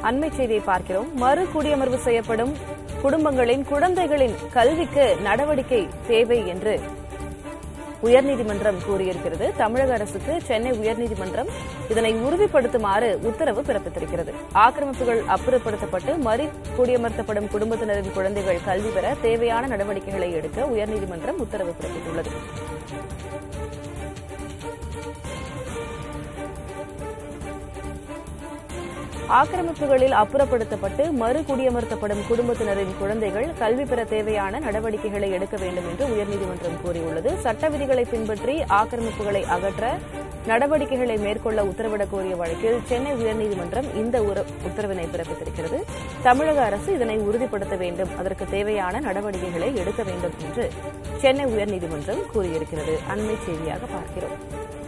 அண்மை செய்தியை பார்க்கிறோம் மறு குடியமர்வு செய்யப்படும் குடும்பங்களின் குழந்தைகளின் கல்விக்கு நடவடிக்கை தேவை என்று உயர்நீதிமன்றம் கூறியிருக்கிறது தமிழக அரசுக்கு சென்னை உயர்நீதிமன்றம் இதனை உறுதிப்படுத்துமாறு உத்தரவு பிறப்பித்திருக்கிறது ஆக்கிரமிப்புகள் அப்புறப்படுத்தப்பட்டு மறு குடியமர்த்தப்படும் குடும்பத்தினரின் குழந்தைகள் கல்வி பெற தேவையான நடவடிக்கைகளை எடுக்க உயர்நீதிமன்றம் உத்தரவு பிறப்பித்துள்ளது ஆக்கிரமிப்புகளில் அப்புறப்படுத்தப்பட்டு மறு குடியமர்த்தப்படும் குடும்பத்தினரின் குழந்தைகள் கல்வி பெற தேவையான நடவடிக்கைகளை எடுக்க வேண்டும் என்று உயர்நீதிமன்றம் கூறியுள்ளது சட்ட விதிகளை பின்பற்றி ஆக்கிரமிப்புகளை அகற்ற நடவடிக்கைகளை மேற்கொள்ள உத்தரவிடக் கோரிய வழக்கில் சென்னை உயர்நீதிமன்றம் இந்த உர- உத்தரவினை பிறப்பித்திருக்கிறது தமிழக அரசு இதனை உறுதிப்படுத்த வேண்டும் அதற்கு தேவையான நடவடிக்கைகளை எடுக்க வேண்டும் என்று சென்னை உயர்நீதிமன்றம் கூறியிருக்கிறது அண்மை செய்தியாக பார்க்கிறோம்